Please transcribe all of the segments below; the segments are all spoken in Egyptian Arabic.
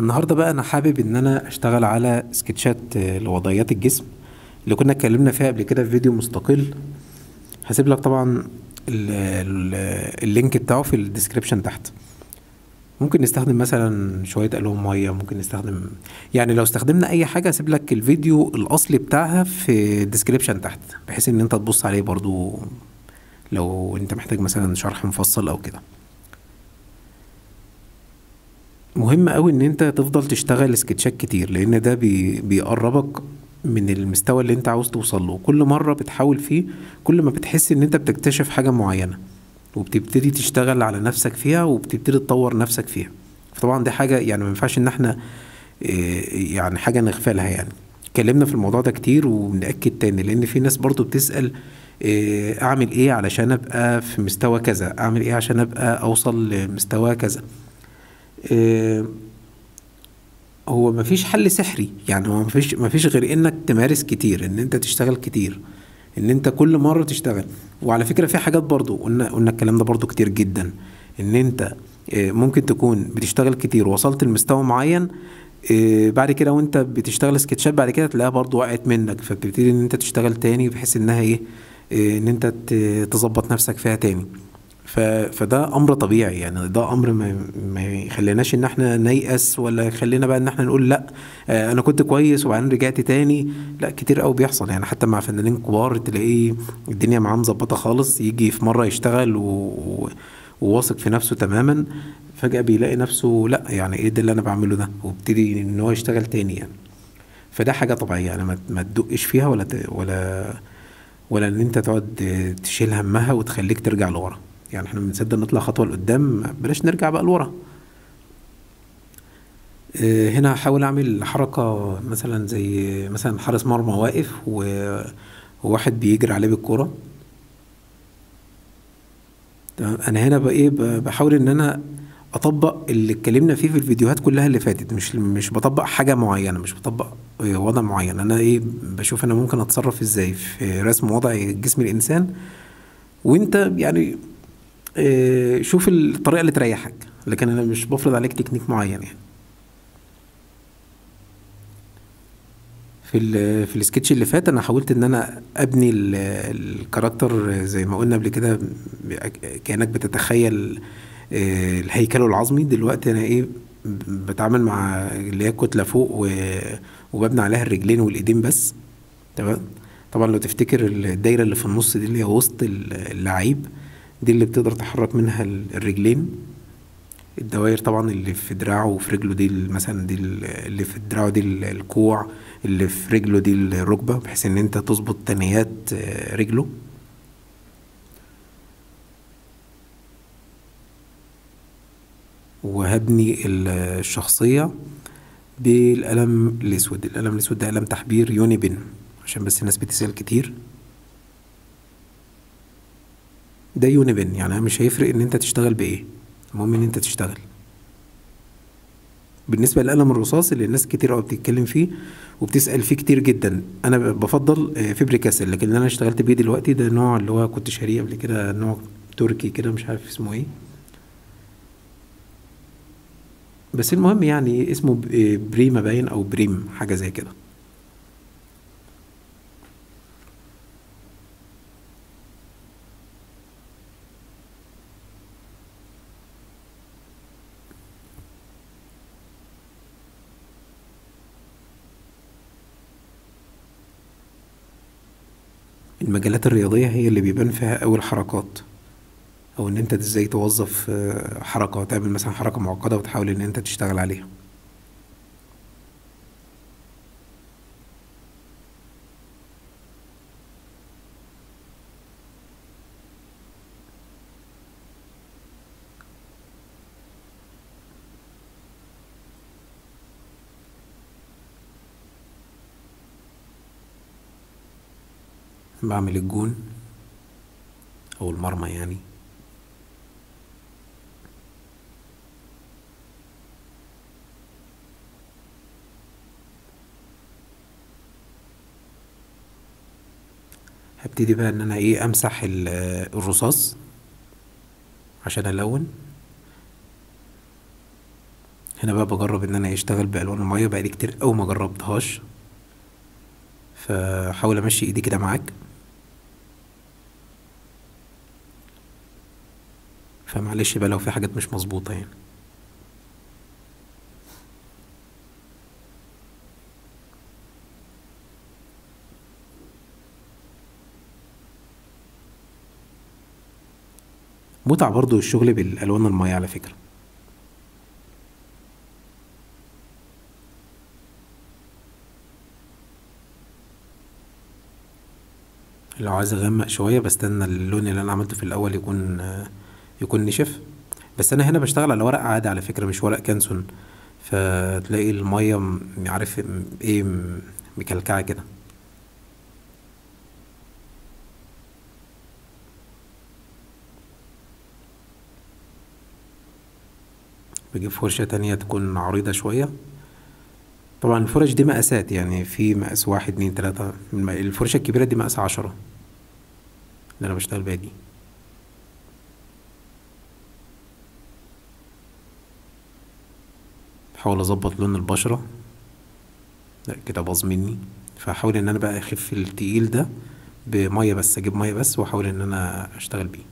النهارده بقى انا حابب ان انا اشتغل على سكتشات آه، لوضعيات الجسم اللي كنا اتكلمنا فيها قبل كده في فيديو مستقل هسيب لك طبعا ال- ال- اللينك بتاعه في الديسكريبشن تحت ممكن نستخدم مثلا شوية ألوان مية ممكن نستخدم يعني لو استخدمنا أي حاجة هسيب لك الفيديو الأصلي بتاعها في الديسكريبشن تحت بحيث إن أنت تبص عليه برضو لو أنت محتاج مثلا شرح مفصل أو كده مهم قوي ان انت تفضل تشتغل سكتشات كتير لان ده بي بيقربك من المستوى اللي انت عاوز توصل له كل مرة بتحاول فيه كل ما بتحس ان انت بتكتشف حاجة معينة وبتبتدي تشتغل على نفسك فيها وبتبتدي تطور نفسك فيها فطبعا دي حاجة يعني ما ينفعش ان احنا إيه، يعني حاجة نغفلها يعني اتكلمنا في الموضوع ده كتير وبنأكد تاني لان في ناس برضو بتسأل إيه، اعمل ايه علشان ابقى في مستوى كذا اعمل ايه عشان ابقى اوصل لمستوى كذا إيه، هو مفيش حل سحري يعني هو مفيش مفيش غير انك تمارس كتير ان انت تشتغل كتير ان انت كل مرة تشتغل وعلى فكرة في حاجات برضو قلنا قلنا الكلام ده برضو كتير جدا ان انت إيه، ممكن تكون بتشتغل كتير وصلت لمستوى معين إيه، بعد كده وانت بتشتغل سكتشات بعد كده تلاقيها برضو وقعت منك فبتبتدي ان انت تشتغل تاني بحيث انها ايه إيه، ان انت ت- تظبط نفسك فيها تاني ف... فده امر طبيعي يعني ده امر ما, ما يخليناش ان احنا نيأس ولا يخلينا بقى ان احنا نقول لا آه، انا كنت كويس وبعدين رجعت تاني لا كتير قوي بيحصل يعني حتى مع فنانين كبار تلاقيه الدنيا معاه مظبطه خالص يجي في مره يشتغل و... و... وواثق في نفسه تماما فجأة بيلاقي نفسه لا يعني ايه ده اللي انا بعمله ده وابتدي ان هو يشتغل تاني يعني فده حاجة طبيعية يعني ما ما تدقش فيها ولا ت... ولا ولا ان انت تقعد تشيل همها وتخليك ترجع لورا يعني احنا بنصدق نطلع خطوة لقدام بلاش نرجع بقى لورا اه، هنا هحاول اعمل حركة مثلا زي مثلا حارس مرمى واقف و- وواحد بيجري عليه بالكرة تمام انا هنا بقى ايه ب- بحاول ان انا اطبق اللي اتكلمنا فيه في الفيديوهات كلها اللي فاتت مش مش بطبق حاجه معينه مش بطبق إيه وضع معين انا ايه بشوف انا ممكن اتصرف ازاي في رسم وضع جسم الانسان وانت يعني إيه شوف الطريقه اللي تريحك لكن انا مش بفرض عليك تكنيك معين يعني في ال في السكتش اللي فات انا حاولت ان انا ابني ال- الكاركتر زي ما قلنا قبل كده ب- كانك بتتخيل آه، الهيكل العظمي دلوقتي انا ايه ب- بتعامل مع اللي هي الكتله فوق و- وببني عليها الرجلين والايدين بس تمام طبعا لو تفتكر الدايره اللي في النص دي اللي هي وسط ال- اللعيب دي اللي بتقدر تحرك منها ال- الرجلين الدوائر طبعا اللي في دراعه وفي رجله دي ال- مثلا دي ال- اللي في دراعه دي ال- الكوع اللي في رجله دي الركبة بحيث ان انت تظبط تنيات آه، رجله وهبني ال- الشخصية بالقلم الاسود القلم الاسود ده قلم تحبير يوني بن عشان بس الناس بتسأل كتير ده يوني بن يعني مش هيفرق ان انت تشتغل بايه المهم ان انت تشتغل بالنسبة للقلم الرصاص اللي الناس كتير قوي بتتكلم فيه وبتسأل فيه كتير جدا أنا ب- بفضل آه، فيبري كاسل لكن اللي أنا اشتغلت بيه دلوقتي ده نوع اللي هو كنت شاريه قبل كده نوع تركي كده مش عارف اسمه ايه بس المهم يعني اسمه ب- آه، بريما باين أو بريم حاجة زي كده المجالات الرياضية هي اللي بيبان فيها أول حركات أو إن أنت إزاي توظف آه، حركة تعمل مثلا حركة معقدة وتحاول إن أنت تشتغل عليها بعمل الجون أو المرمى يعني هبتدي بقى ان انا ايه امسح ال- الرصاص عشان الون هنا بقى بجرب ان انا اشتغل بالوان الميه بقالي كتير قوي ما جربتهاش فحاول امشي ايدي كده معاك فمعلش بقى لو في حاجات مش مظبوطه يعني متعة برضو الشغل بالالوان الميه على فكره لو عايز اغمق شويه بستنى اللون اللي انا عملته في الاول يكون يكون نشف بس انا هنا بشتغل على ورق عادي على فكره مش ورق كانسون فتلاقي الميه م- عارف م- ايه م- مكلكعه كده بجيب فرشه تانية تكون عريضه شويه طبعا الفرش دي مقاسات يعني في مقاس واحد اتنين تلاتة الم- الفرشة الكبيرة دي مقاس عشرة اللي أنا بشتغل بيها دي بحاول أظبط لون البشرة لا كده باظ مني فحاول إن أنا بقى أخف التقيل ده بمية بس أجيب مية بس وأحاول إن أنا أشتغل بيه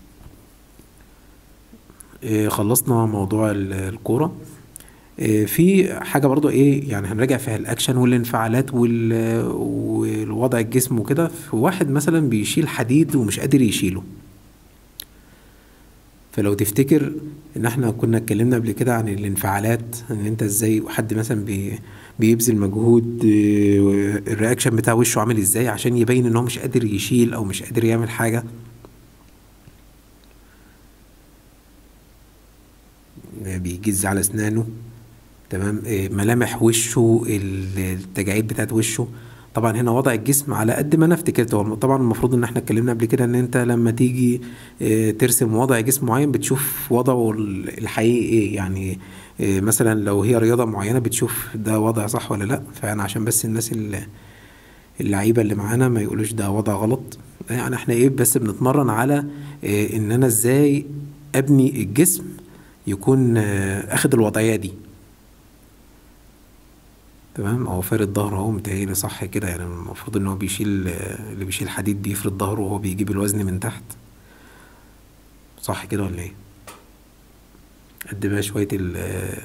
إيه، خلصنا موضوع ال- الكورة إيه، في حاجة برضو ايه يعني هنراجع فيها الاكشن والانفعالات وال... والوضع الجسم وكده في واحد مثلا بيشيل حديد ومش قادر يشيله فلو تفتكر ان احنا كنا اتكلمنا قبل كده عن الانفعالات ان انت ازاي حد مثلا بي... بيبذل مجهود إيه، الرياكشن بتاع وشه عامل ازاي عشان يبين ان هو مش قادر يشيل او مش قادر يعمل حاجة بيجز على اسنانه تمام إيه، ملامح وشه ال- التجاعيد بتاعت وشه طبعا هنا وضع الجسم على قد ما انا افتكرت هو طبعا المفروض ان احنا اتكلمنا قبل كده ان انت لما تيجي إيه، ترسم وضع جسم معين بتشوف وضعه ال- الحقيقي ايه يعني إيه، مثلا لو هي رياضة معينة بتشوف ده وضع صح ولا لا فانا عشان بس الناس اللي اللعيبه اللي معانا ما يقولوش ده وضع غلط يعني احنا ايه بس بنتمرن على إيه ان انا ازاي ابني الجسم يكون آه، اخد الوضعيه دي تمام هو فارد ظهره اهو متهيألي صح كده يعني المفروض ان هو بيشيل آه، اللي بيشيل حديد بيفرد ظهره وهو بيجيب الوزن من تحت صح كده ولا ايه قد بقى شويه ال- آه،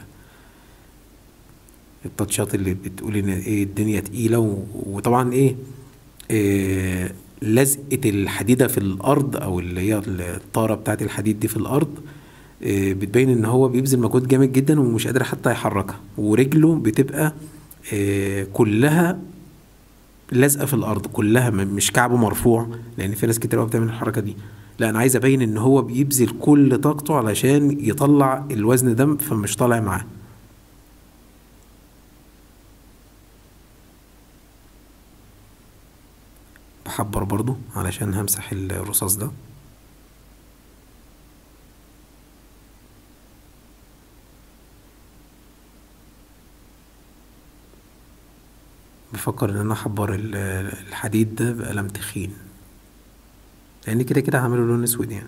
التاتشات اللي بتقول ان ايه الدنيا تقيلة و... وطبعا ايه, إيه لزقة الحديدة في الأرض أو اللي هي الطارة بتاعت الحديد دي في الأرض إيه بتبين إن هو بيبذل مجهود جامد جدا ومش قادر حتى يحركها ورجله بتبقى إيه كلها لازقة في الأرض كلها م- مش كعبه مرفوع لأن في ناس كتير قوي بتعمل الحركة دي لا أنا عايز أبين إن هو بيبذل كل طاقته علشان يطلع الوزن ده فمش طالع معاه بحبر برضو علشان همسح الرصاص ده بفكر ان انا احبر ال- الحديد ده بقلم تخين لان كده كده هعمله لون اسود يعني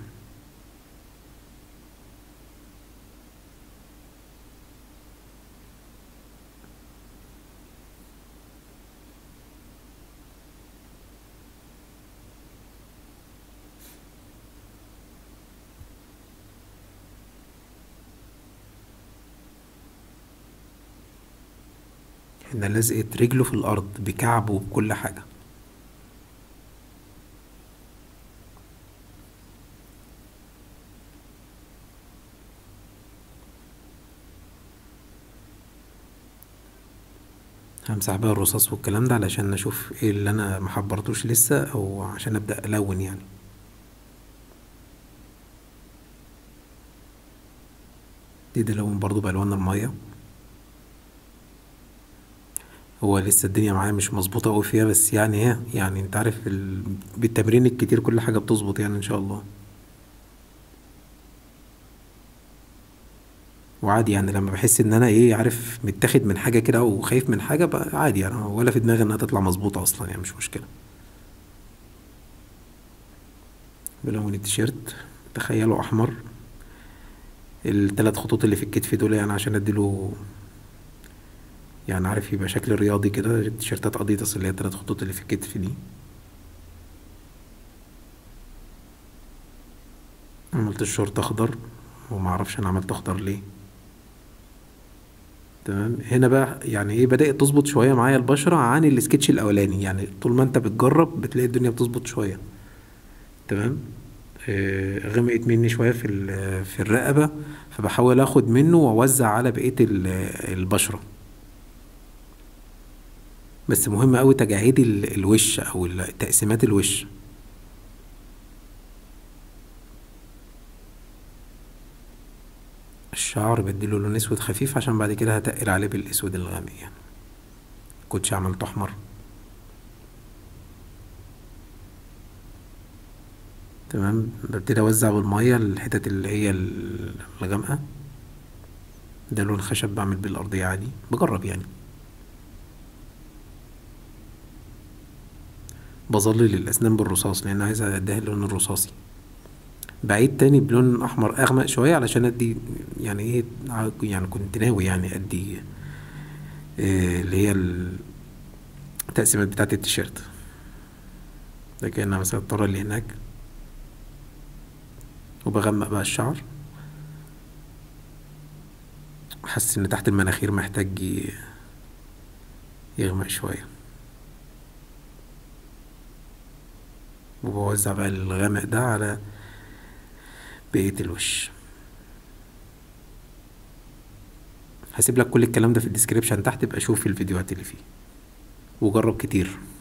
ان لزقت رجله في الارض بكعبه بكل حاجه همسح بقى الرصاص والكلام ده علشان اشوف ايه اللي انا محبرتوش لسه او عشان ابدا الون يعني دي ده لون برضو بالوان الميه هو لسه الدنيا معايا مش مظبوطه قوي فيها بس يعني ايه يعني انت عارف ال... بالتمرين الكتير كل حاجه بتظبط يعني ان شاء الله وعادي يعني لما بحس ان انا ايه عارف متاخد من حاجه كده وخايف من حاجه بقى عادي يعني ولا في دماغي انها تطلع مظبوطه اصلا يعني مش مشكله بلون التيشيرت تخيلوا احمر الثلاث خطوط اللي في الكتف دول يعني عشان اديله يعني عارف يبقى شكل رياضي كده تيشيرتات اديداس اللي هي التلات خطوط اللي في الكتف دي عملت الشورت اخضر ومعرفش انا عملت اخضر ليه تمام هنا بقى يعني ايه بدأت تظبط شوية معايا البشرة عن السكتش الأولاني يعني طول ما انت بتجرب بتلاقي الدنيا بتظبط شوية تمام آه، غمقت مني شوية في ال- في الرقبة فبحاول اخد منه واوزع على بقية ال- البشرة بس مهم قوي تجاعيد ال- الوش او ال- تقسيمات الوش الشعر بديله لون اسود خفيف عشان بعد كده هتقل عليه بالاسود الغامق يعني كنتش عملته احمر تمام ببتدي اوزع بالميه الحتت اللي هي ال- الغامقه ده لون خشب بعمل بيه الارضيه عادي بجرب يعني بظلل الاسنان بالرصاص لان عايز اديها اللون الرصاصي بعيد تاني بلون احمر اغمق شويه علشان ادي يعني ايه ع- يعني كنت ناوي يعني ادي إيه اللي هي التقسيمات بتاعت التيشيرت ده كأنها مثلا الطرة اللي هناك وبغمق بقى الشعر حاسس ان تحت المناخير محتاج ي- يغمق شوية وبوزع بقى الغامق ده على بقية الوش هسيب لك كل الكلام ده في الديسكريبشن تحت يبقى شوف الفيديوهات اللي فيه وجرب كتير